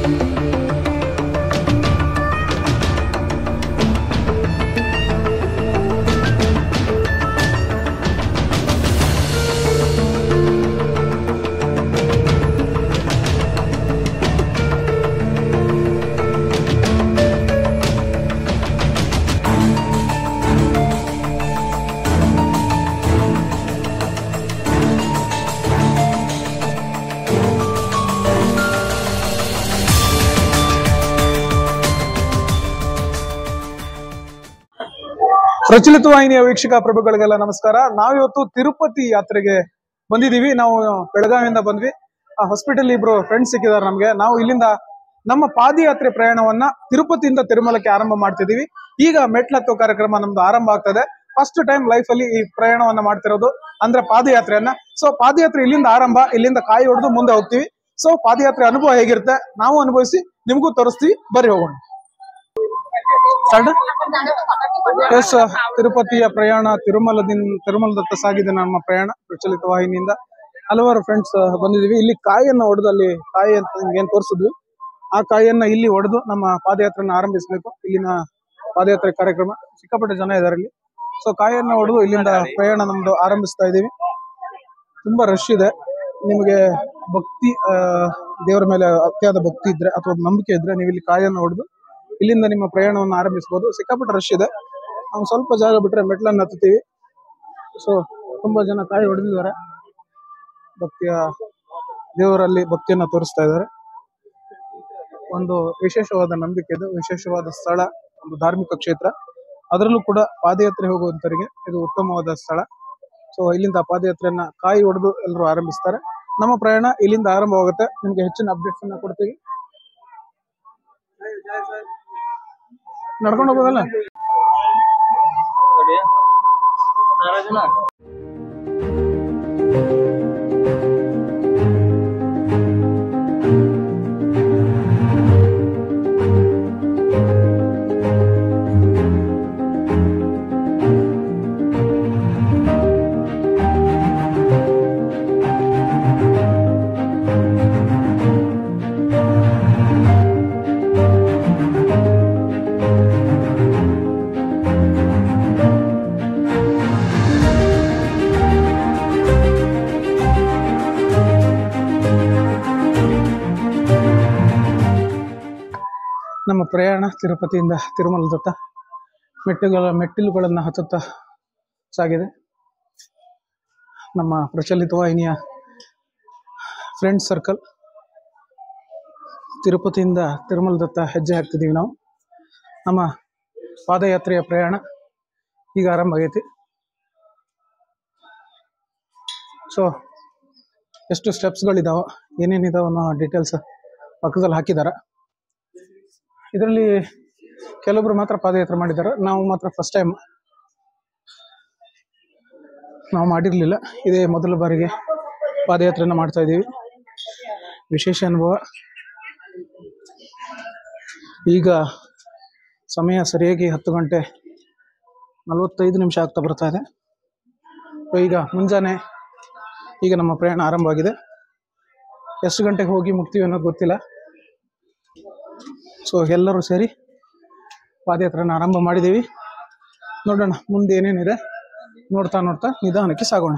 ಪ್ರಚಲಿತ ವಾಹಿನಿಯ ವೀಕ್ಷಕ ಪ್ರಭುಗಳಿಗೆಲ್ಲ ನಮಸ್ಕಾರ ನಾವಿವತ್ತು ತಿರುಪತಿ ಯಾತ್ರೆಗೆ ಬಂದಿದೀವಿ ನಾವು ಬೆಳಗಾವಿಯಿಂದ ಬಂದ್ವಿ ಆ ಹಾಸ್ಪಿಟಲ್ ಇಬ್ರು ಫ್ರೆಂಡ್ಸ್ ಸಿಕ್ಕಿದಾರೆ ನಮ್ಗೆ ನಾವು ಇಲ್ಲಿಂದ ನಮ್ಮ ಪಾದಯಾತ್ರೆ ಪ್ರಯಾಣವನ್ನ ತಿರುಪತಿಯಿಂದ ತಿರುಮಲಕ್ಕೆ ಆರಂಭ ಮಾಡ್ತಿದೀವಿ ಈಗ ಮೆಟ್ಲತ್ತೋ ಕಾರ್ಯಕ್ರಮ ನಮ್ದು ಆರಂಭ ಆಗ್ತದೆ ಫಸ್ಟ್ ಟೈಮ್ ಲೈಫ್ ಅಲ್ಲಿ ಈ ಪ್ರಯಾಣವನ್ನ ಮಾಡ್ತಿರೋದು ಅಂದ್ರೆ ಪಾದಯಾತ್ರೆಯನ್ನ ಸೊ ಪಾದಯಾತ್ರೆ ಇಲ್ಲಿಂದ ಆರಂಭ ಇಲ್ಲಿಂದ ಕಾಯಿ ಹೊಡೆದು ಮುಂದೆ ಹೋಗ್ತೀವಿ ಸೊ ಪಾದಯಾತ್ರೆ ಅನುಭವ ಹೇಗಿರುತ್ತೆ ನಾವು ಅನುಭವಿಸಿ ನಿಮಗೂ ತೋರಿಸ್ತೀವಿ ಬರ್ರಿ ಹೋಗೋಣ ಸ್ಟಾರ್ಟ್ ಎಸ್ ತಿರುಪತಿಯ ಪ್ರಯಾಣ ತಿರುಮಲದಿಂದ ತಿರುಮಲದತ್ತ ಸಾಗಿದೆ ನಮ್ಮ ಪ್ರಯಾಣ ಪ್ರಚಲಿತ ವಾಹಿನಿಯಿಂದ ಹಲವಾರು ಫ್ರೆಂಡ್ಸ್ ಬಂದಿದೀವಿ ಇಲ್ಲಿ ಕಾಯಿಯನ್ನ ಹೊಡೆದು ಅಲ್ಲಿ ಕಾಯಿ ಅಂತ ನಿಮ್ಗೆ ಏನ್ ತೋರಿಸಿದ್ವಿ ಆ ಕಾಯಿಯನ್ನ ಇಲ್ಲಿ ಹೊಡೆದು ನಮ್ಮ ಪಾದಯಾತ್ರೆನ ಆರಂಭಿಸಬೇಕು ಇಲ್ಲಿನ ಪಾದಯಾತ್ರೆ ಕಾರ್ಯಕ್ರಮ ಸಿಕ್ಕಾಪಟ್ಟೆ ಜನ ಇದಾರೆ ಇಲ್ಲಿ ಸೊ ಕಾಯಿಯನ್ನ ಹೊಡೆದು ಇಲ್ಲಿಂದ ಪ್ರಯಾಣ ನಮ್ದು ಆರಂಭಿಸ್ತಾ ಇದೀವಿ ತುಂಬಾ ರಶ್ ಇದೆ ನಿಮಗೆ ಭಕ್ತಿ ಆ, ದೇವರ ಮೇಲೆ ಅತಿಯಾದ ಭಕ್ತಿ ಇದ್ರೆ ಅಥವಾ ನಂಬಿಕೆ ಇದ್ರೆ ನೀವು ಇಲ್ಲಿ ಕಾಯನ್ನು ಹೊಡೆದು ಇಲ್ಲಿಂದ ನಿಮ್ಮ ಪ್ರಯಾಣವನ್ನು ಆರಂಭಿಸಬಹುದು ಸಿಕ್ಕಾಪಟ್ಟೆ ರಶ್ ಇದೆ ನಾವು ಸ್ವಲ್ಪ ಜಾಗ ಬಿಟ್ರೆ ಮೆಟ್ಲನ್ನ ಹತ್ತುತ್ತೀವಿ ಸೊ ತುಂಬಾ ಜನ ಕಾಯಿ ಹೊಡೆದಿದ್ದಾರೆ ಭಕ್ತಿಯ ದೇವರಲ್ಲಿ ಭಕ್ತಿಯನ್ನ ತೋರಿಸ್ತಾ ಇದ್ದಾರೆ ಒಂದು ವಿಶೇಷವಾದ ನಂಬಿಕೆ ಇದು ವಿಶೇಷವಾದ ಸ್ಥಳ ಒಂದು ಧಾರ್ಮಿಕ ಕ್ಷೇತ್ರ ಅದರಲ್ಲೂ ಕೂಡ ಪಾದಯಾತ್ರೆ ಹೋಗುವಂತರಿಗೆ ಇದು ಉತ್ತಮವಾದ ಸ್ಥಳ ಸೊ ಇಲ್ಲಿಂದ ಪಾದಯಾತ್ರೆಯನ್ನ ಕಾಯಿ ಹೊಡೆದು ಎಲ್ಲರೂ ಆರಂಭಿಸ್ತಾರೆ ನಮ್ಮ ಪ್ರಯಾಣ ಇಲ್ಲಿಂದ ಆರಂಭವಾಗುತ್ತೆ ನಿಮ್ಗೆ ಹೆಚ್ಚಿನ ಅಪ್ಡೇಟ್ಸ್ ಅನ್ನ ಕೊಡ್ತೀವಿ ನಡ್ಕೊಂಡು ಹೋಗೋದಲ್ಲ ನಮ್ಮ ಪ್ರಯಾಣ ತಿರುಪತಿಯಿಂದ ತಿರುಮಲದತ್ತ ಮೆಟ್ಟುಗಳ ಮೆಟ್ಟಿಲುಗಳನ್ನು ಹತ್ತುತ್ತಾ ಸಾಗಿದೆ ನಮ್ಮ ಪ್ರಚಲಿತ ವಾಹಿನಿಯ ಫ್ರೆಂಡ್ ಸರ್ಕಲ್ ತಿರುಪತಿಯಿಂದ ತಿರುಮಲದತ್ತ ಹೆಜ್ಜೆ ಹಾಕ್ತಿದ್ದೀವಿ ನಾವು ನಮ್ಮ ಪಾದಯಾತ್ರೆಯ ಪ್ರಯಾಣ ಈಗ ಆರಂಭ ಆಗೈತಿ ಸೊ ಎಷ್ಟು ಸ್ಟೆಪ್ಸ್ಗಳಿದಾವೆ ಏನೇನಿದಾವೆ ಅನ್ನೋ ಡೀಟೇಲ್ಸ್ ಪಕ್ಕದಲ್ಲಿ ಹಾಕಿದ್ದಾರೆ ಇದರಲ್ಲಿ ಕೆಲವೊಬ್ರು ಮಾತ್ರ ಪಾದಯಾತ್ರೆ ಮಾಡಿದ್ದಾರೆ ನಾವು ಮಾತ್ರ ಫಸ್ಟ್ ಟೈಮ್ ನಾವು ಮಾಡಿರಲಿಲ್ಲ ಇದೇ ಮೊದಲ ಬಾರಿಗೆ ಪಾದಯಾತ್ರೆನ ಮಾಡ್ತಾ ಇದ್ದೀವಿ ವಿಶೇಷ ಅನುಭವ ಈಗ ಸಮಯ ಸರಿಯಾಗಿ ಹತ್ತು ಗಂಟೆ ನಲವತ್ತೈದು ನಿಮಿಷ ಆಗ್ತಾ ಬರ್ತಾ ಇದೆ ಸೊ ಈಗ ಮುಂಜಾನೆ ಈಗ ನಮ್ಮ ಪ್ರಯಾಣ ಆರಂಭ ಆಗಿದೆ ಎಷ್ಟು ಗಂಟೆಗೆ ಹೋಗಿ ಮುಟ್ತೀವಿ ಅನ್ನೋದು ಗೊತ್ತಿಲ್ಲ ಸೊ ಎಲ್ಲರೂ ಸೇರಿ ಪಾದಯಾತ್ರೆನ ಆರಂಭ ಮಾಡಿದ್ದೀವಿ ನೋಡೋಣ ಮುಂದೆ ಏನೇನಿದೆ ನೋಡ್ತಾ ನೋಡ್ತಾ ನಿಧಾನಕ್ಕೆ ಸಾಗೋಣ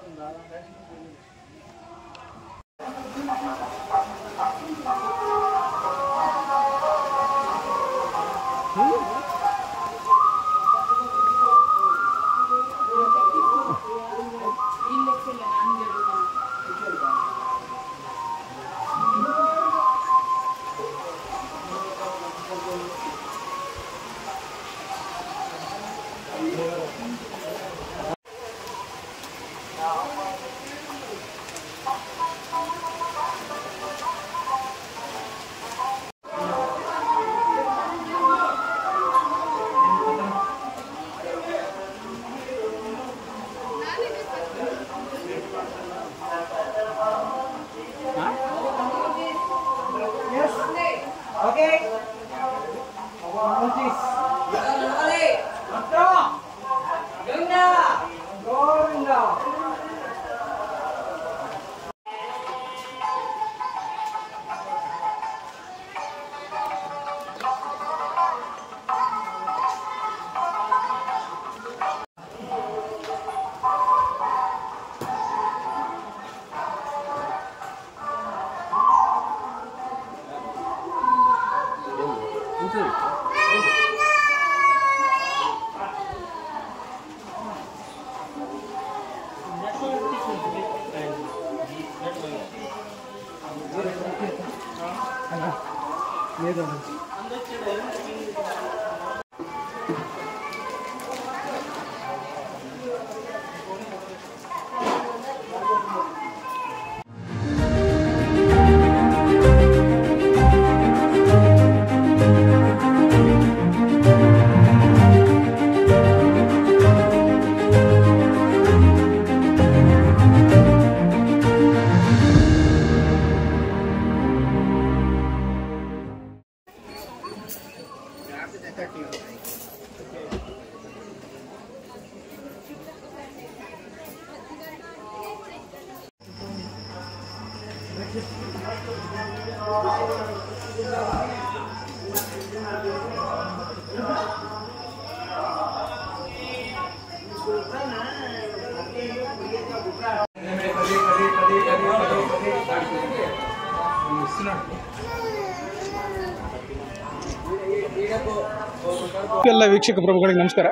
ಎಲ್ಲ ವೀಕ್ಷಕ ಪ್ರಭುಗಳಿಗೆ ನಮಸ್ಕಾರ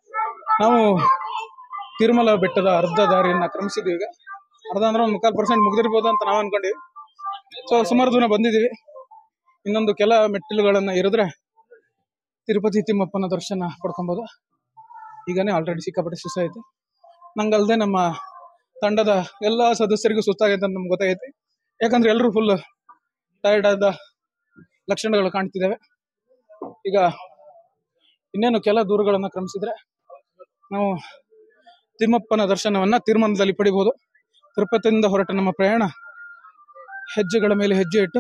ನಾವು ತಿರುಮಲ ಬೆಟ್ಟದ ಅರ್ಧ ದಾರಿಯನ್ನು ಕ್ರಮಿಸಿದ್ದೀವಿ ಈಗ ಅರ್ಧ ಅಂದ್ರೆ ಒಂದು ಮುಕ್ಕಾಲು ಪರ್ಸೆಂಟ್ ಮುಗಿದಿರ್ಬೋದು ಅಂತ ನಾವು ಅನ್ಕೊಂಡಿವಿ ಸೊ ಸುಮಾರು ದೂರ ಬಂದಿದ್ದೀವಿ ಇನ್ನೊಂದು ಕೆಲ ಮೆಟ್ಟಿಲುಗಳನ್ನು ಇರಿದ್ರೆ ತಿರುಪತಿ ತಿಮ್ಮಪ್ಪನ ದರ್ಶನ ಪಡ್ಕೊಬೋದು ಈಗನೇ ಆಲ್ರೆಡಿ ಸಿಕ್ಕಾಪಟ್ಟೆ ಸುಸ್ತಾಯ್ತು ನಂಗಲ್ದೆ ನಮ್ಮ ತಂಡದ ಎಲ್ಲ ಸದಸ್ಯರಿಗೂ ಸುಸ್ತಾಗೈತೆ ಅಂತ ನಮ್ಗೆ ಗೊತ್ತಾಗೈತಿ ಯಾಕಂದ್ರೆ ಎಲ್ಲರೂ ಫುಲ್ ಟೈರ್ಡ್ ಆದ ಲಕ್ಷಣಗಳು ಕಾಣ್ತಿದ್ದಾವೆ ಈಗ ಇನ್ನೇನು ಕೆಲ ದೂರಗಳನ್ನು ಕ್ರಮಿಸಿದ್ರೆ ನಾವು ತಿಮ್ಮಪ್ಪನ ದರ್ಶನವನ್ನ ತೀರ್ಮಾನದಲ್ಲಿ ಪಡಿಬಹುದು ತಿರುಪತಿಯಿಂದ ಹೊರಟ ನಮ್ಮ ಪ್ರಯಾಣ ಹೆಜ್ಜೆಗಳ ಮೇಲೆ ಹೆಜ್ಜೆ ಇಟ್ಟು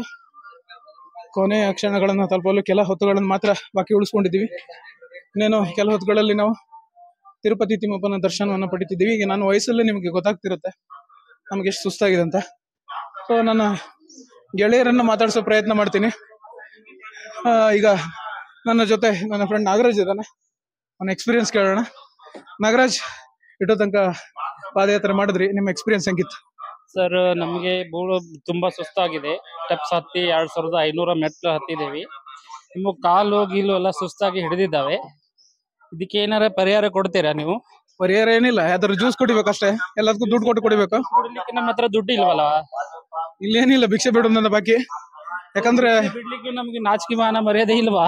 ಕೊನೆಯ ಕ್ಷಣಗಳನ್ನು ತಲುಪಲು ಕೆಲ ಹೊತ್ತುಗಳನ್ನು ಮಾತ್ರ ಬಾಕಿ ಉಳಿಸ್ಕೊಂಡಿದ್ದೀವಿ ಇನ್ನೇನು ಕೆಲ ಹೊತ್ತುಗಳಲ್ಲಿ ನಾವು ತಿರುಪತಿ ತಿಮ್ಮಪ್ಪನ ದರ್ಶನವನ್ನು ಪಡಿತಿದ್ದೀವಿ ಈಗ ನಾನು ವಯಸ್ಸಲ್ಲೇ ನಿಮಗೆ ಗೊತ್ತಾಗ್ತಿರುತ್ತೆ ನಮ್ಗೆ ಎಷ್ಟು ಸುಸ್ತಾಗಿದೆ ಅಂತ ಸೊ ನನ್ನ ಗೆಳೆಯರನ್ನ ಮಾತಾಡಿಸೋ ಪ್ರಯತ್ನ ಮಾಡ್ತೀನಿ ಆ, ಈಗ ನನ್ನ ಜೊತೆ ನನ್ನ ಫ್ರೆಂಡ್ ನಾಗರಾಜ್ ಇದ್ದಾನೆ ಅವನ ಎಕ್ಸ್ಪೀರಿಯನ್ಸ್ ಕೇಳೋಣ ನಾಗರಾಜ್ ಇಟ್ಟೋ ತನಕ ಪಾದಯಾತ್ರೆ ಮಾಡಿದ್ರಿ ನಿಮ್ಮ ಎಕ್ಸ್ಪೀರಿಯನ್ಸ್ ಹೆಂಗಿತ್ತು ಸರ್ ನಮಗೆ ಬೂಳು ತುಂಬಾ ಸುಸ್ತಾಗಿದೆ ಸ್ಟೆಪ್ಸ್ ಹತ್ತಿ ಎರಡ್ ಸಾವಿರದ ಐನೂರ ಮೆಟ್ಲು ಹತ್ತಿದ್ದೇವೆ ನಿಮ್ಮ ಕಾಲು ಗೀಲು ಎಲ್ಲ ಸುಸ್ತಾಗಿ ಹಿಡಿದಿದ್ದಾವೆ ಇದಕ್ಕೆ ಏನಾರ ಪರಿಹಾರ ಕೊಡ್ತೀರಾ ನೀವು ಪರಿಹಾರ ಏನಿಲ್ಲ ಯಾವ್ದಾದ್ರು ಜ್ಯೂಸ್ ಕುಡಿಬೇಕಷ್ಟೇ ಎಲ್ಲದಕ್ಕೂ ದುಡ್ಡು ಕೊಟ್ಟು ಕುಡಿಬೇಕು ಕೊಡ್ಲಿಕ್ಕೆ ನಮ್ಮ ಹತ್ರ ದುಡ್ಡು ಇಲ್ವಲ್ಲ ಇಲ್ಲೇನಿಲ್ಲ ಭಿಕ್ಷೆ ಬಿಡು ನನ್ನ ಬಾಕಿ ಯಾಕಂದ್ರೆ ಬಿಡ್ಲಿಕ್ಕೆ ನಮ್ಗೆ ನಾಚಿಕೆ ಮಾನ ಮರ್ಯಾದೆ ಇಲ್ವಾ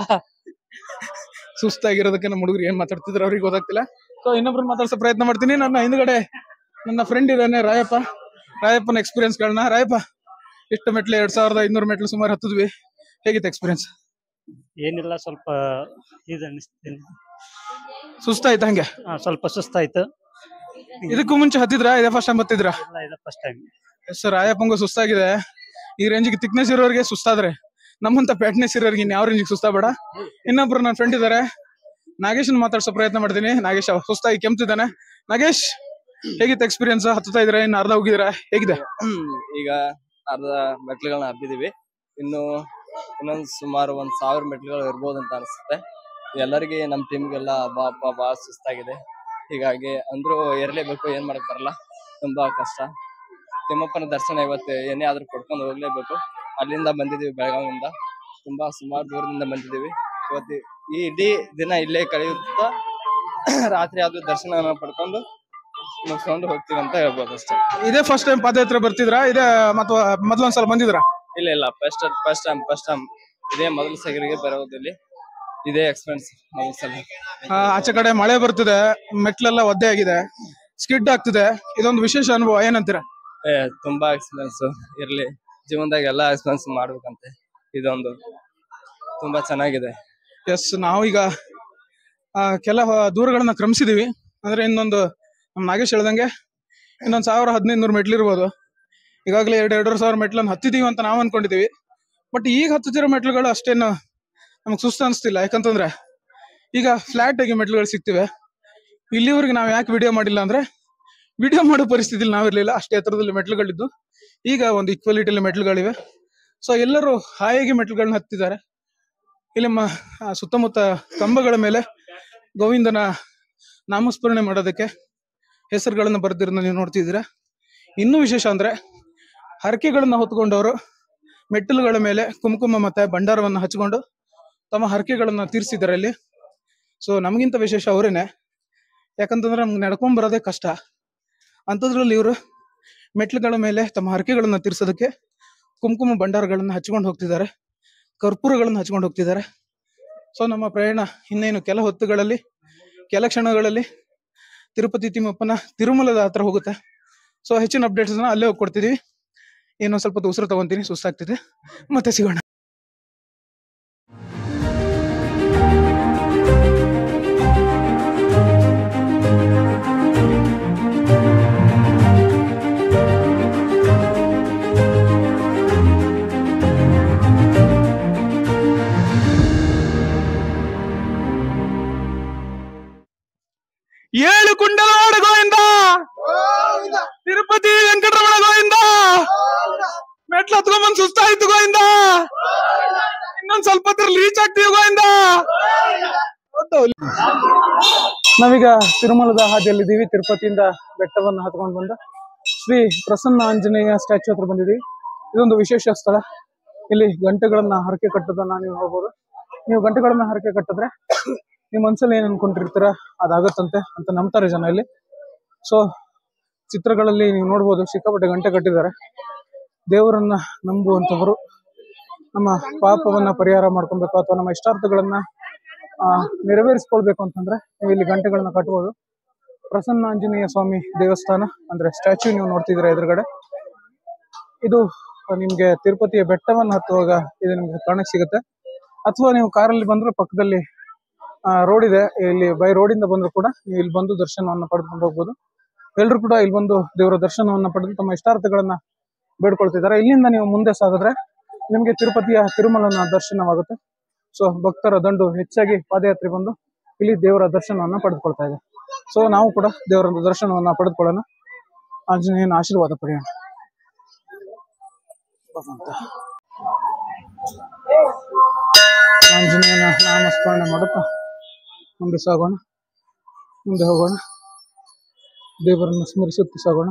ಸುಸ್ತಾಗಿರೋದಕ್ಕೆ ನಮ್ಮ ಹುಡುಗರು ಏನ್ ಮಾತಾಡ್ತಿದ್ರು ಅವ್ರಿಗೆ ಗೊತ್ತಾಗ್ತಿಲ್ಲ ಸೊ ಇನ್ನೊಬ್ರನ್ನ ಮಾತಾಡ್ಸೋ ಪ್ರಯತ್ನ ಮಾಡ್ತೀನಿ ನನ್ನ ಹಿಂದ್ಗಡೆ ನನ್ನ ಫ್ರೆಂಡ್ ಇದ್ದಾನೆ ರಾಯಪ್ಪ ರಾಯಪ್ಪನ ಎಕ್ಸ್ಪೀರಿಯನ್ಸ್ ಕೇಳೋಣ ರಾಯಪ್ಪ ಎಷ್ಟು ಮೆಟ್ಲು ಎರಡ್ ಸಾವಿರದ ಐನೂರು ಮೆಟ್ಲು ಸುಮಾರು ಹತ್ತಿದ್ವಿ ಹೇಗಿತ್ತು ಎಕ್ಸ್ಪೀರಿಯನ್ಸ್ ಏನಿಲ್ಲ ಸ್ವಲ್ಪ ಇದು ಅನಿಸ್ತೀನಿ ಸುಸ್ತಾಯ್ತು ಹಂಗೆ ಸ್ವಲ್ಪ ಸುಸ್ತಾಯ್ತು ಇದಕ್ಕೂ ಮುಂಚೆ ಹತ್ತಿದ್ರಾ ಇದೇ ಫಸ್ಟ್ ಟೈಮ್ ಹತ್ತಿದ್ರಾ ಇಲ್ಲ ಇದು ಫಸ್ಟ್ ಟೈಮ್ ಸರ್ ರಾಯಪ್ಪಂಗೂ ಸುಸ್ತಾಗಿದೆ ಈ ರೇಂಜಿಗೆ ತಿಕ್ನೆಸ್ ಇರೋರಿಗೆ ಸುಸ್ತಾದ್ರೆ ನಮ್ಮಂತ ಪ್ಯಾಟ್ನೆಸ್ ಇರೋರಿಗೆ ಇನ್ ಯಾವ ರೇಂಜಿಗೆ ಸುಸ್ತಾಬೇಡ ಇನ್ನೊಬ್ರು ನನ್ನ ಫ್ರೆಂಡ್ ಇದಾರೆ ನಾಗೇಶನ್ ಮಾತಾಡ್ಸೋ ಪ್ರಯತ್ನ ಮಾಡ್ತೀನಿ ನಾಗೇಶ್ ಅವ ಸುಸ್ತಾಗಿ ಕೆಮ್ತಿದ್ದಾನೆ ನಾಗೇಶ್ ಹೇಗಿತ್ತು ಎಕ್ಸ್ಪೀರಿಯನ್ಸ್ ಹತ್ತುತ್ತಾ ಇದ್ರೆ ಇನ್ನು ಅರ್ಧ ಹೋಗಿದ್ರೆ ಹೇಗಿದೆ ಈಗ ಅರ್ಧ ಮೆಟ್ಲುಗಳನ್ನ ಹಬ್ಬಿದೀವಿ ಇನ್ನು ಇನ್ನೊಂದ್ ಸುಮಾರು ಒಂದ್ ಸಾವಿರ ಮೆಟ್ಲುಗಳು ಇರ್ಬೋದು ಅಂತ ಅನಿಸುತ್ತೆ ಎಲ್ಲರಿಗೆ ನಮ್ಮ ಟೀಮ್ಗೆಲ್ಲ ಹಬ್ಬ ಹಬ್ಬ ಭಾಳ ಸುಸ್ತಾಗಿದೆ ಹೀಗಾಗಿ ಅಂದ್ರೂ ಇರ್ಲೇಬೇಕು ಏನ್ ಮಾಡಕ್ ಬರಲ್ಲ ತುಂಬಾ ಕಷ್ಟ ತಿಮ್ಮಪ್ಪನ ದರ್ಶನ ಇವತ್ತು ಏನೇ ಆದ್ರೂ ಕೊಡ್ಕೊಂಡು ಹೋಗ್ಲೇಬೇಕು ಅಲ್ಲಿಂದ ಬಂದಿದೀವಿ ಬೆಳಗಾವಿಯಿಂದ ತುಂಬಾ ಸುಮಾರು ದೂರದಿಂದ ಬಂದಿದ್ದೀವಿ ಇವತ್ತು ಈ ಇಡೀ ದಿನ ಇಲ್ಲೇ ಕಳೆಯುತ್ತಾ ರಾತ್ರಿ ಆದ್ರೂ ದರ್ಶನ ಪಡ್ಕೊಂಡು ಮುಗಿಸ್ಕೊಂಡು ಹೋಗ್ತೀವಿ ಅಂತ ಹೇಳ್ಬೋದು ಅಷ್ಟೇ ಇದೇ ಫಸ್ಟ್ ಟೈಮ್ ಪಾದಯಾತ್ರೆ ಬರ್ತಿದ್ರಾ ಇದೇ ಅಥವಾ ಮೊದ್ಲೊಂದ್ಸಲ ಬಂದಿದ್ರಾ ಇಲ್ಲ ಇಲ್ಲ first first time first time ಇದೇ ಮೊದಲ ಸಗರಿಗೆ ಬರೋದಿಲ್ಲಿ ಇದೇ ಎಕ್ಸ್ಪೀರಿಯನ್ಸ್ ಮೊದಲ ಸಲ ಆ, ಆಚೆ ಕಡೆ ಮಳೆ ಬರ್ತಿದೆ ಮೆಟ್ಲೆಲ್ಲ ಒದ್ದೆ ಆಗಿದೆ ಸ್ಕಿಡ್ ಆಗ್ತಿದೆ ಇದೊಂದು ವಿಶೇಷ ಅನುಭವ ಏನಂತೀರಾ ಏ, ತುಂಬಾ ಎಕ್ಸ್ಪೀರಿಯನ್ಸ್ ಇರ್ಲಿ ಜೀವನದಾಗ ಎಲ್ಲಾ ಎಕ್ಸ್ಪೀರಿಯನ್ಸ್ ಮಾಡ್ಬೇಕಂತೆ ಇದೊಂದು ತುಂಬಾ ಚೆನ್ನಾಗಿದೆ ಎಸ್ ನಾವೀಗ ಆ, ಕೆಲ ದೂರಗಳನ್ನ ಕ್ರಮಿಸಿದೀವಿ ಅಂದ್ರೆ ಇನ್ನೊಂದು ನಮ್ ನಾಗೇಶ್ ಹೇಳ್ದಂಗೆ ಇನ್ನೊಂದ್ ಸಾವಿರ ಹದಿನೈದು ನೂರು ಮೆಟ್ಲು ಇರ್ಬೋದು ಈಗಾಗಲೇ ಎರಡು ಎರಡೂವರೆ ಸಾವಿರ ಮೆಟ್ಲನ್ನು ಹತ್ತಿದೀವಿ ಅಂತ ನಾವು ಅನ್ಕೊಂಡಿದೀವಿ ಬಟ್ ಈಗ ಹತ್ತುತ್ತಿರೋ ಮೆಟ್ಲುಗಳು ಅಷ್ಟೇನು ನಮಗೆ ಸುಸ್ತು ಅನಿಸ್ತಿಲ್ಲ ಯಾಕಂತಂದ್ರೆ ಈಗ ಫ್ಲಾಟ್ ಆಗಿ ಮೆಟ್ಲುಗಳು ಸಿಗ್ತಿವೆ ಇಲ್ಲಿವರೆಗೆ ನಾವು ಯಾಕೆ ವಿಡಿಯೋ ಮಾಡಿಲ್ಲ ಅಂದ್ರೆ ವಿಡಿಯೋ ಮಾಡೋ ಪರಿಸ್ಥಿತಿಲಿ ನಾವಿರ್ಲಿಲ್ಲ ಅಷ್ಟೇ ಎತ್ತರದಲ್ಲಿ ಮೆಟ್ಲುಗಳಿದ್ದು ಈಗ ಒಂದು ಈಕ್ವಾಲಿಟಿಯಲ್ಲಿ ಮೆಟ್ಲುಗಳಿವೆ ಸೊ ಎಲ್ಲರೂ ಹಾಯಾಗಿ ಮೆಟ್ಲುಗಳನ್ನ ಹತ್ತಿದ್ದಾರೆ ಇಲ್ಲಿ ನಮ್ಮ ಆ, ಸುತ್ತಮುತ್ತ ಕಂಬಗಳ ಮೇಲೆ ಗೋವಿಂದನ ನಾಮಸ್ಮರಣೆ ಮಾಡೋದಕ್ಕೆ ಹೆಸರುಗಳನ್ನ ಬರೆದಿರೋದನ್ನ ನೀವು ನೋಡ್ತಿದ್ದೀರಾ ಇನ್ನೂ ವಿಶೇಷ ಅಂದ್ರೆ ಹರಕೆಗಳನ್ನ ಹೊತ್ಕೊಂಡವರು ಮೆಟ್ಟಿಲುಗಳ ಮೇಲೆ ಕುಂಕುಮ ಮತ್ತೆ ಭಂಡಾರವನ್ನ ಹಚ್ಕೊಂಡು ತಮ್ಮ ಹರಕೆಗಳನ್ನ ತೀರಿಸಿದ್ದಾರೆ ಅಲ್ಲಿ ಸೊ ನಮಗಿಂತ ವಿಶೇಷ ಅವರೇನೆ ಯಾಕಂತಂದ್ರೆ ನಮ್ಗೆ ನಡ್ಕೊಂಡ್ ಬರೋದೇ ಕಷ್ಟ ಅಂಥದ್ರಲ್ಲಿ ಇವರು ಮೆಟ್ಲುಗಳ ಮೇಲೆ ತಮ್ಮ ಹರಕೆಗಳನ್ನ ತೀರ್ಸೋದಕ್ಕೆ ಕುಂಕುಮ ಭಂಡಾರಗಳನ್ನ ಹಚ್ಕೊಂಡು ಹೋಗ್ತಿದ್ದಾರೆ ಕರ್ಪೂರಗಳನ್ನ ಹಚ್ಕೊಂಡು ಹೋಗ್ತಿದ್ದಾರೆ ಸೊ ನಮ್ಮ ಪ್ರಯಾಣ ಇನ್ನೇನು ಕೆಲ ಹೊತ್ತುಗಳಲ್ಲಿ ಕೆಲ ಕ್ಷಣಗಳಲ್ಲಿ ತಿರುಪತಿ ತಿಮ್ಮಪ್ಪನ ತಿರುಮಲದ ಹತ್ರ ಹೋಗುತ್ತೆ ಸೊ ಹೆಚ್ಚಿನ ಅಪ್ಡೇಟ್ಸ್ ಅಲ್ಲೇ ಹೋಗಿ ಕೊಡ್ತಿದೀವಿ ಇನ್ನೊಂದ್ ಸ್ವಲ್ಪ ಹೊತ್ತು ಉಸಿರು ತಗೊಂತೀನಿ ಸುಸ್ತಾಗ್ತಿದೆ ಮತ್ತೆ ಸಿಗೋಣ ಏಳು ಕುಂಡಲವಾಡ ಗೋವಿಂದ ತಿರುಪತಿ ವೆಂಕಟರಮಣ ಗೋವಿಂದ ಮೆಟ್ಲು ಹತ್ಕೊಂಡ್ಬಂದ್ ಸುಸ್ತಾಯ್ತು ಗೋವಿಂದ ಇನ್ನೊಂದ್ ಸ್ವಲ್ಪ ಹೊತ್ತಲ್ಲಿ ರೀಚ್ ಆಗ್ತೀವಿ ಗೋವಿಂದ ನಾವೀಗ ತಿರುಮಲದ ಹಾದಿಯಲ್ಲಿದ್ದೀವಿ ತಿರುಪತಿಯಿಂದ ಬೆಟ್ಟವನ್ನು ಹತ್ಕೊಂಡು ಬಂದ ಶ್ರೀ ಪ್ರಸನ್ನ ಆಂಜನೇಯ ಸ್ಟ್ಯಾಚ್ಯೂ ಹತ್ರ ಬಂದಿದ್ದೀವಿ ಇದೊಂದು ವಿಶೇಷ ಸ್ಥಳ ಇಲ್ಲಿ ಗಂಟೆಗಳನ್ನ ಹರಕೆ ಕಟ್ಟೋದನ್ನ ನೀವು ನೋಡ್ಬೋದು ನೀವು ಗಂಟೆಗಳನ್ನ ಹರಕೆ ಕಟ್ಟಿದ್ರೆ ನಿಮ್ ಮನ್ಸಲ್ಲಿ ಏನ್ ಅನ್ಕೊಂಡಿರ್ತೀರ ಅದಾಗತ್ತಂತೆ ಅಂತ ನಂಬ್ತಾರೆ ಜನ ಇಲ್ಲಿ ಸೊ ಚಿತ್ರಗಳಲ್ಲಿ ನೀವು ನೋಡ್ಬೋದು ಸಿಕ್ಕಾಪಟ್ಟೆ ಗಂಟೆ ಕಟ್ಟಿದ್ದಾರೆ ದೇವರನ್ನ ನಂಬುವಂತವರು ನಮ್ಮ ಪಾಪವನ್ನ ಪರಿಹಾರ ಮಾಡ್ಕೊಬೇಕು ಅಥವಾ ನಮ್ಮ ಇಷ್ಟಾರ್ಥಗಳನ್ನ ಆ, ನೆರವೇರಿಸ್ಕೊಳ್ಬೇಕು ಅಂತಂದ್ರೆ ನೀವು ಇಲ್ಲಿ ಗಂಟೆಗಳನ್ನ ಕಟ್ಬೋದು ಪ್ರಸನ್ನ ಆಂಜನೇಯ ಸ್ವಾಮಿ ದೇವಸ್ಥಾನ ಅಂದ್ರೆ ಸ್ಟ್ಯಾಚ್ಯೂ ನೀವು ನೋಡ್ತಿದ್ದೀರಾ ಎದುರುಗಡೆ ಇದು ನಿಮ್ಗೆ ತಿರುಪತಿಯ ಬೆಟ್ಟವನ್ನು ಹತ್ತುವಾಗ ಇದು ನಿಮ್ಗೆ ಕಾಣಕ್ ಸಿಗುತ್ತೆ ಅಥವಾ ನೀವು ಕಾರಲ್ಲಿ ಬಂದ್ರೆ ಪಕ್ಕದಲ್ಲಿ ರೋಡ್ ಇದೆ ಇಲ್ಲಿ ಬೈ ರೋಡಿಂದ ಬಂದ್ರು ಕೂಡ ನೀವು ಇಲ್ಲಿ ಬಂದು ದರ್ಶನವನ್ನ ಪಡೆದುಕೊಂಡು ಹೋಗ್ಬೋದು ಎಲ್ಲರೂ ಕೂಡ ಇಲ್ಲಿ ಬಂದು ದೇವರ ದರ್ಶನವನ್ನ ಪಡೆದು ತಮ್ಮ ಇಷ್ಟಾರ್ಥಗಳನ್ನ ಬೇಡ್ಕೊಳ್ತಿದ್ದಾರೆ ಇಲ್ಲಿಂದ ನೀವು ಮುಂದೆ ಸಾಗಿದ್ರೆ ನಿಮಗೆ ತಿರುಪತಿಯ ತಿರುಮಲನ ದರ್ಶನವಾಗುತ್ತೆ ಸೊ ಭಕ್ತರ ದಂಡು ಹೆಚ್ಚಾಗಿ ಪಾದಯಾತ್ರೆ ಬಂದು ಇಲ್ಲಿ ದೇವರ ದರ್ಶನವನ್ನ ಪಡೆದುಕೊಳ್ತಾ ಇದೆ ಸೊ ನಾವು ಕೂಡ ದೇವರ ದರ್ಶನವನ್ನ ಪಡೆದುಕೊಳ್ಳೋಣ ಆಂಜನೇಯನ ಆಶೀರ್ವಾದ ಪಡೆಯೋಣ ಭಗವಂತ. ಆಂಜನೇಯನ ನಾಮಸ್ಮರಣೆ ಮಾಡುತ್ತಾ ಮುಂದೆ ಸಾಗೋಣ ಮುಂದೆ ಹೋಗೋಣ ದೇವರನ್ನು ಸ್ಮರಿಸುತ್ತಾ ಸಾಗೋಣ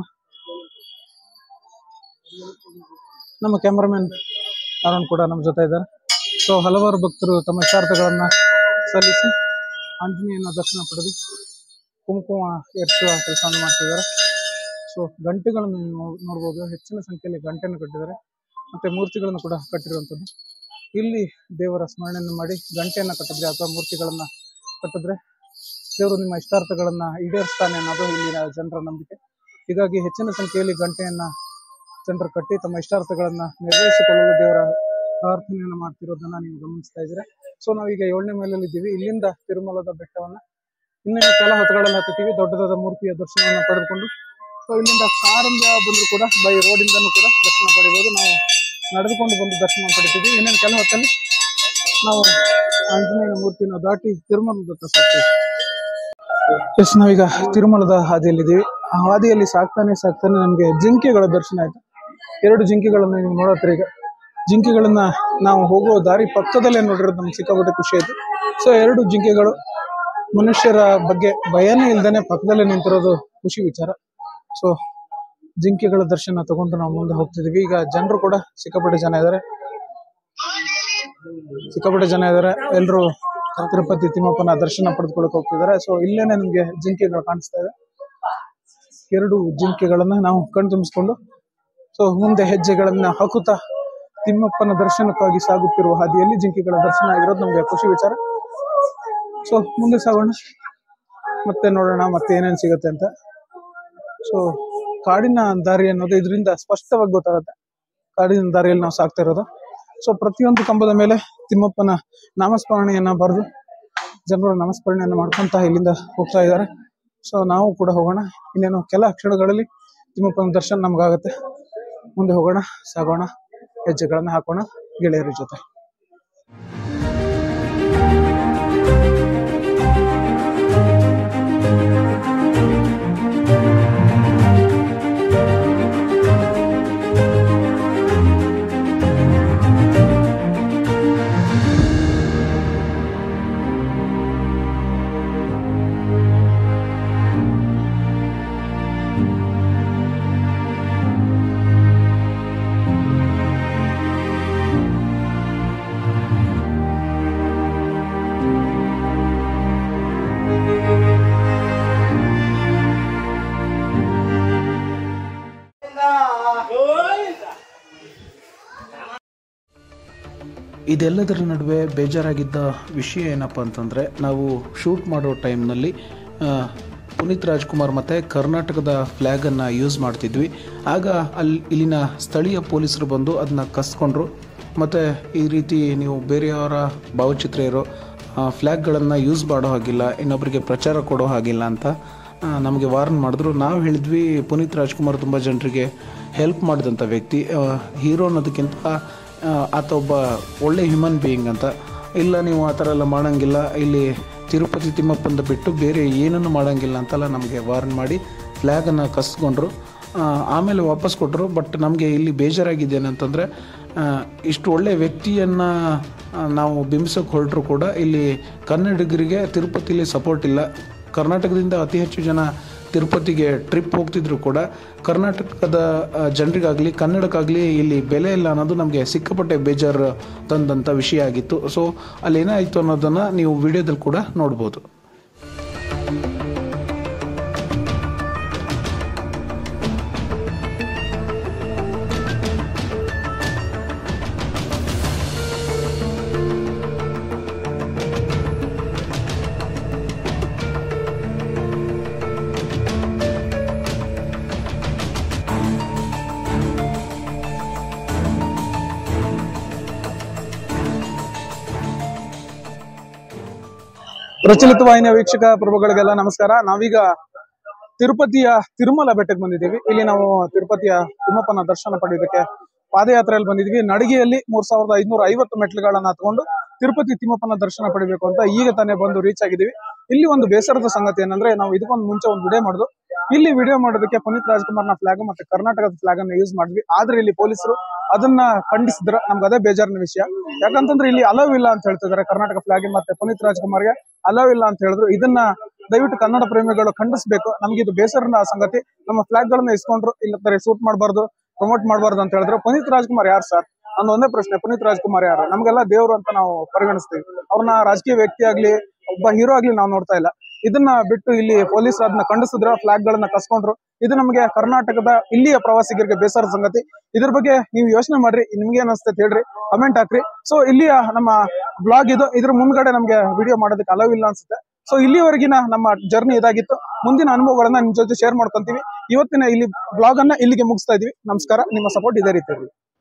ನಮ್ಮ ಕ್ಯಾಮರಾಮನ್ ಅರುಣ್ ಕೂಡ ನಮ್ಮ ಜೊತೆ ಇದ್ದಾರೆ ಸೊ ಹಲವಾರು ಭಕ್ತರು ತಮ್ಮ ಇಷ್ಟಾರ್ಥಗಳನ್ನ ಸಲ್ಲಿಸಿ ಆಂಜನೇಯನ ದರ್ಶನ ಪಡೆದು ಕುಂಕುಮ ಏರಿಸುವ ಕೆಲಸವನ್ನು ಮಾಡ್ತಿದ್ದಾರೆ ಸೊ ಗಂಟೆಗಳನ್ನು ನೀವು ನೋ- ನೋಡ್ಬೋದು ಹೆಚ್ಚಿನ ಸಂಖ್ಯೆಯಲ್ಲಿ ಗಂಟೆಯನ್ನು ಕಟ್ಟಿದ್ದಾರೆ ಮತ್ತೆ ಮೂರ್ತಿಗಳನ್ನು ಕೂಡ ಕಟ್ಟಿರುವಂಥದ್ದು ಇಲ್ಲಿ ದೇವರ ಸ್ಮರಣೆಯನ್ನು ಮಾಡಿ ಗಂಟೆಯನ್ನ ಕಟ್ಟಿದ್ರೆ ಅಥವಾ ಮೂರ್ತಿಗಳನ್ನ ಕಟ್ಟಿದ್ರೆ ದೇವರು ನಿಮ್ಮ ಇಷ್ಟಾರ್ಥಗಳನ್ನ ಈಡೇರಿಸ್ತಾನೆ ಅನ್ನೋದು ಇಲ್ಲಿನ ಜನರ ನಂಬಿಕೆ ಹೀಗಾಗಿ ಹೆಚ್ಚಿನ ಸಂಖ್ಯೆಯಲ್ಲಿ ಗಂಟೆಯನ್ನ ಜನರು ಕಟ್ಟಿ ತಮ್ಮ ಇಷ್ಟಾರ್ಥಗಳನ್ನ ನೆರವೇರಿಸಿಕೊಳ್ಳಲು ದೇವರ ಪ್ರಾರ್ಥನೆಯನ್ನ ಮಾಡ್ತಿರೋದನ್ನ ನೀವು ಗಮನಿಸ್ತಾ ಇದ್ದೀರಾ ಸೊ ನಾವೀಗ ಏಳನೇ ಮೈಲಲ್ಲಿ ಇದ್ದೀವಿ ಇಲ್ಲಿಂದ ತಿರುಮಲದ ಬೆಟ್ಟವನ್ನ ಇನ್ನೇನು ಕೆಲ ಹೊತ್ತುಗಳಲ್ಲಿ ಹತ್ತೀವಿ ದೊಡ್ಡದಾದ ಮೂರ್ತಿಯ ದರ್ಶನವನ್ನು ಪಡೆದುಕೊಂಡು ಸೊ ಇಲ್ಲಿಂದ ಕಾರಿಂದ ಬಂದ್ರು ಕೂಡ ಬೈ ರೋಡಿಂದನೂ ಕೂಡ ದರ್ಶನ ಪಡಿಬೋದು ನಾವು ನಡೆದುಕೊಂಡು ಬಂದು ದರ್ಶನ ಪಡಿತೀವಿ ಇನ್ನೇನು ಕೆಲ ಹೊತ್ತಲ್ಲಿ ನಾವು ಆಂಜನೇಯನ ಮೂರ್ತಿಯನ್ನು ದಾಟಿ ತಿರುಮಲದತ್ತ ಸಾಕ್ತೀವಿ ಎಸ್ ನಾವೀಗ ತಿರುಮಲದ ಹಾದಿಯಲ್ಲಿದ್ದೀವಿ ಆ ಹಾದಿಯಲ್ಲಿ ಸಾಕ್ತಾನೆ ಸಾಕ್ತಾನೆ ನಮಗೆ ಜಿಂಕೆಗಳ ದರ್ಶನ ಆಯ್ತು ಎರಡು ಜಿಂಕೆಗಳನ್ನ ನೀವು ನೋಡತ್ತೀರಿ ಈಗ ಜಿಂಕೆಗಳನ್ನ ನಾವು ಹೋಗೋ ದಾರಿ ಪಕ್ಕದಲ್ಲೇ ನೋಡಿರೋದು ನಮ್ಗೆ ಸಿಕ್ಕಾಪಟ್ಟೆ ಖುಷಿ ಆಯ್ತು ಸೊ ಎರಡು ಜಿಂಕೆಗಳು ಮನುಷ್ಯರ ಬಗ್ಗೆ ಭಯನೇ ಇಲ್ದೇನೆ ಪಕ್ಕದಲ್ಲೇ ನಿಂತಿರೋದು ಖುಷಿ ವಿಚಾರ ಸೊ ಜಿಂಕೆಗಳ ದರ್ಶನ ತಗೊಂಡು ನಾವು ಮುಂದೆ ಹೋಗ್ತಿದೀವಿ ಈಗ ಜನರು ಕೂಡ ಸಿಕ್ಕಾಪಟ್ಟೆ ಜನ ಇದ್ದಾರೆ ಸಿಕ್ಕಾಪಟ್ಟೆ ಜನ ಇದ್ದಾರೆ ಎಲ್ಲರೂ ತಿರುಪತಿ ತಿಮ್ಮಪ್ಪನ ದರ್ಶನ ಪಡೆದುಕೊಳ್ಳಕ್ ಹೋಗ್ತಿದ್ದಾರೆ ಸೊ ಇಲ್ಲೇನೆ ನಿಮ್ಗೆ ಜಿಂಕೆಗಳು ಕಾಣಿಸ್ತಾ ಇದೆ ಎರಡು ಜಿಂಕೆಗಳನ್ನ ನಾವು ಕಣ್ತುಂಬಿಸ್ಕೊಂಡು ಸೊ ಮುಂದೆ ಹೆಜ್ಜೆಗಳನ್ನ ಹಾಕುತ್ತಾ ತಿಮ್ಮಪ್ಪನ ದರ್ಶನಕ್ಕಾಗಿ ಸಾಗುತ್ತಿರುವ ಹಾದಿಯಲ್ಲಿ ಜಿಂಕೆಗಳ ದರ್ಶನ ಆಗಿರೋದು ನಮ್ಗೆ ಖುಷಿ ವಿಚಾರ ಸೊ ಮುಂದೆ ಸಾಗೋಣ ಮತ್ತೆ ನೋಡೋಣ ಮತ್ತೆ ಏನೇನ್ ಸಿಗುತ್ತೆ ಅಂತ ಸೊ ಕಾಡಿನ ದಾರಿ ಅನ್ನೋದು ಇದರಿಂದ ಸ್ಪಷ್ಟವಾಗಿ ಗೊತ್ತಾಗುತ್ತೆ ಕಾಡಿನ ದಾರಿಯಲ್ಲಿ ನಾವು ಸಾಗ್ತಾ ಇರೋದು ಸೊ ಪ್ರತಿಯೊಂದು ಕಂಬದ ಮೇಲೆ ತಿಮ್ಮಪ್ಪನ ನಾಮಸ್ಮರಣೆಯನ್ನ ಬರೆದು ಜನರು ನಾಮಸ್ಮರಣೆಯನ್ನ ಮಾಡ್ಕೊಂತ ಇಲ್ಲಿಂದ ಹೋಗ್ತಾ ಇದ್ದಾರೆ ಸೊ ನಾವು ಕೂಡ ಹೋಗೋಣ ಇನ್ನೇನು ಕೆಲ ಕ್ಷಣಗಳಲ್ಲಿ ತಿಮ್ಮಪ್ಪನ ದರ್ಶನ ನಮ್ಗಾಗತ್ತೆ ಮುಂದೆ ಹೋಗೋಣ ಸಾಗೋಣ ಹೆಜ್ಜೆಗಳನ್ನ ಹಾಕೋಣ ಗೆಳೆಯರ ಜೊತೆ ಇದೆಲ್ಲದರ ನಡುವೆ ಬೇಜಾರಾಗಿದ್ದ ವಿಷಯ ಏನಪ್ಪ ಅಂತಂದರೆ ನಾವು ಶೂಟ್ ಮಾಡೋ ಟೈಮ್ನಲ್ಲಿ ಪುನೀತ್ ರಾಜ್ಕುಮಾರ್ ಮತ್ತು ಕರ್ನಾಟಕದ ಫ್ಲ್ಯಾಗನ್ನು ಯೂಸ್ ಮಾಡ್ತಿದ್ವಿ ಆಗ ಅಲ್ಲಿ ಇಲ್ಲಿನ ಸ್ಥಳೀಯ ಪೊಲೀಸರು ಬಂದು ಅದನ್ನ ಕಸ್ಕೊಂಡ್ರು ಮತ್ತು ಈ ರೀತಿ ನೀವು ಬೇರೆಯವರ ಭಾವಚಿತ್ರ ಇರೋ ಫ್ಲ್ಯಾಗ್ಗಳನ್ನು ಯೂಸ್ ಮಾಡೋ ಹಾಗಿಲ್ಲ ಇನ್ನೊಬ್ಬರಿಗೆ ಪ್ರಚಾರ ಕೊಡೋ ಹಾಗಿಲ್ಲ ಅಂತ ಆ, ನಮಗೆ ವಾರ್ನ್ ಮಾಡಿದ್ರು ನಾವು ಹೇಳಿದ್ವಿ ಪುನೀತ್ ರಾಜ್ಕುಮಾರ್ ತುಂಬ ಜನರಿಗೆ ಹೆಲ್ಪ್ ಮಾಡಿದಂಥ ವ್ಯಕ್ತಿ ಹೀರೋ ಅನ್ನೋದಕ್ಕಿಂತ ಆ, ಆತ ಒಬ್ಬ ಒಳ್ಳೆ ಹ್ಯೂಮನ್ ಬೀಯಿಂಗ್ ಅಂತ ಇಲ್ಲ ನೀವು ಆ ಥರ ಎಲ್ಲ ಮಾಡೋಂಗಿಲ್ಲ ಇಲ್ಲಿ ತಿರುಪತಿ ತಿಮ್ಮಪ್ಪಂದ ಬಿಟ್ಟು ಬೇರೆ ಏನನ್ನು ಮಾಡೋಂಗಿಲ್ಲ ಅಂತೆಲ್ಲ ನಮಗೆ ವಾರ್ನ್ ಮಾಡಿ ಫ್ಲ್ಯಾಗನ್ನು ಕಸ್ಕೊಂಡ್ರು ಆ, ಆಮೇಲೆ ವಾಪಸ್ ಕೊಟ್ಟರು ಬಟ್ ನಮಗೆ ಇಲ್ಲಿ ಬೇಜಾರಾಗಿದೆ ಏನಂತಂದರೆ ಇಷ್ಟು ಒಳ್ಳೆ ವ್ಯಕ್ತಿಯನ್ನು ನಾವು ಬಿಂಬಿಸೋಕೆ ಹೊರಟರು ಕೂಡ ಇಲ್ಲಿ ಕನ್ನಡಿಗರಿಗೆ ತಿರುಪತಿಲಿ ಸಪೋರ್ಟ್ ಇಲ್ಲ ಕರ್ನಾಟಕದಿಂದ ಅತಿ ಹೆಚ್ಚು ಜನ ತಿರುಪತಿಗೆ ಟ್ರಿಪ್ ಹೋಗ್ತಿದ್ರು ಕೂಡ ಕರ್ನಾಟಕದ ಆ, ಜನರಿಗಾಗಲಿ ಕನ್ನಡಕ್ಕಾಗಲಿ ಇಲ್ಲಿ ಬೆಲೆ ಇಲ್ಲ ಅನ್ನೋದು ನಮಗೆ ಸಿಕ್ಕಾಪಟ್ಟೆ ಬೇಜಾರು ತಂದಂಥ ವಿಷಯ ಆಗಿತ್ತು ಸೊ ಅಲ್ಲಿ ಏನಾಯಿತು ಅನ್ನೋದನ್ನು ನೀವು ವಿಡಿಯೋದಲ್ಲಿ ಕೂಡ ನೋಡ್ಬೋದು ಪ್ರಚಲಿತ ವಾಹಿನಿಯ ವೀಕ್ಷಕ ಪ್ರಭುಗಳಿಗೆಲ್ಲ ನಮಸ್ಕಾರ ನಾವೀಗ ತಿರುಪತಿಯ ತಿರುಮಲ ಬೆಟ್ಟಕ್ಕೆ ಬಂದಿದ್ದೀವಿ ಇಲ್ಲಿ ನಾವು ತಿರುಪತಿಯ ತಿಮ್ಮಪ್ಪನ ದರ್ಶನ ಪಡೆಯೋದಕ್ಕೆ ಪಾದಯಾತ್ರೆಯಲ್ಲಿ ಬಂದಿದ್ವಿ ನಡಿಗೆಯಲ್ಲಿ ಮೂರ್ ಸಾವಿರದ ಐದ್ನೂರ ಐವತ್ತು ಮೆಟ್ಲುಗಳನ್ನ ಹತ್ಕೊಂಡು ತಿರುಪತಿ ತಿಮ್ಮಪ್ಪನ ದರ್ಶನ ಪಡಿಬೇಕು ಅಂತ ಈಗ ತಾನೇ ಬಂದು ರೀಚ್ ಆಗಿದ್ದೀವಿ ಇಲ್ಲಿ ಒಂದು ಬೇಸರದ ಸಂಗತಿ ಏನಂದ್ರೆ ನಾವು ಇದಕ್ಕೊಂದು ಮುಂಚೆ ಒಂದು ವಿಡಿಯೋ ಮಾಡುದು ಇಲ್ಲಿ ವಿಡಿಯೋ ಮಾಡೋದಕ್ಕೆ ಪುನೀತ್ ರಾಜ್ಕುಮಾರ್ನ ಫ್ಲಾಗ್ ಮತ್ತೆ ಕರ್ನಾಟಕದ ಫ್ಲಾಗ್ ಅನ್ನ ಯೂಸ್ ಮಾಡಿದ್ವಿ ಆದ್ರೆ ಇಲ್ಲಿ ಪೊಲೀಸರು ಅದನ್ನ ಖಂಡಿಸಿದ್ರ ನಮ್ಗೆ ಅದೇ ಬೇಜಾರಿನ ವಿಷಯ ಯಾಕಂತಂದ್ರೆ ಇಲ್ಲಿ ಅಲವ್ ಇಲ್ಲ ಅಂತ ಹೇಳ್ತಿದ್ದಾರೆ ಕರ್ನಾಟಕ ಫ್ಲಾಗ್ ಮತ್ತೆ ಪುನೀತ್ ರಾಜ್ಕುಮಾರ್ಗೆ ಅಲವ್ ಇಲ್ಲ ಅಂತ ಹೇಳಿದ್ರು ಇದನ್ನ ದಯವಿಟ್ಟು ಕನ್ನಡ ಪ್ರೇಮಿಗಳು ಖಂಡಿಸ್ಬೇಕು ನಮ್ಗೆ ಇದು ಬೇಸರದ ಸಂಗತಿ ನಮ್ಮ ಫ್ಲಾಗ್ ಗಳನ್ನ ಇಸ್ಕೊಂಡ್ರು ಇಲ್ಲ ಶೂಟ್ ಮಾಡಬಾರ್ದು ಪ್ರಮೋಟ್ ಮಾಡಬಾರ್ದು ಅಂತ ಹೇಳಿದ್ರು ಪುನೀತ್ ರಾಜ್ಕುಮಾರ್ ಯಾರು ಸರ್ ನನ್ನ ಒಂದೇ ಪ್ರಶ್ನೆ ಪುನೀತ್ ರಾಜ್ಕುಮಾರ್ ಯಾರು ನಮ್ಗೆಲ್ಲ ದೇವ್ರು ಅಂತ ನಾವು ಪರಿಗಣಿಸ್ತೀವಿ ಅವ್ರನ್ನ ರಾಜಕೀಯ ವ್ಯಕ್ತಿ ಆಗ್ಲಿ ಒಬ್ಬ ಹೀರೋ ಆಗ್ಲಿ ನಾವು ನೋಡ್ತಾ ಇಲ್ಲ ಇದನ್ನ ಬಿಟ್ಟು ಇಲ್ಲಿ ಪೊಲೀಸ್ ಅದನ್ನ ಖಂಡಿಸಿದ್ರ ಫ್ಲಾಗ್ ಗಳನ್ನ ಕಸ್ಕೊಂಡ್ರು ಇದು ನಮಗೆ ಕರ್ನಾಟಕದ ಇಲ್ಲಿಯ ಪ್ರವಾಸಿಗರಿಗೆ ಬೇಸರದ ಸಂಗತಿ ಇದ್ರ ಬಗ್ಗೆ ನೀವು ಯೋಚನೆ ಮಾಡ್ರಿ ನಿಮ್ಗೆ ಏನ್ ಅನ್ಸ್ತೈತೆ ಹೇಳ್ರಿ ಕಮೆಂಟ್ ಹಾಕ್ರಿ ಸೊ ಇಲ್ಲಿಯ ನಮ್ಮ ಬ್ಲಾಗ್ ಇದು ಇದ್ರ ಮುಂದ್ಗಡೆ ನಮ್ಗೆ ವಿಡಿಯೋ ಮಾಡೋದಕ್ಕೆ ಅಲವ್ ಇಲ್ಲ ಅನ್ಸುತ್ತೆ ಸೊ ಇಲ್ಲಿವರೆಗಿನ ನಮ್ಮ ಜರ್ನಿ ಇದಾಗಿತ್ತು ಮುಂದಿನ ಅನುಭವಗಳನ್ನ ನಿಮ್ ಜೊತೆ ಶೇರ್ ಮಾಡ್ಕೊಂತೀವಿ ಇವತ್ತಿನ ಇಲ್ಲಿ ಬ್ಲಾಗ್ ಅನ್ನ ಇಲ್ಲಿಗೆ ಮುಗಿಸ್ತಾ ಇದೀವಿ ನಮಸ್ಕಾರ ನಿಮ್ಮ ಸಪೋರ್ಟ್ ಇದೇ ರೀತಿ ಇರಲಿ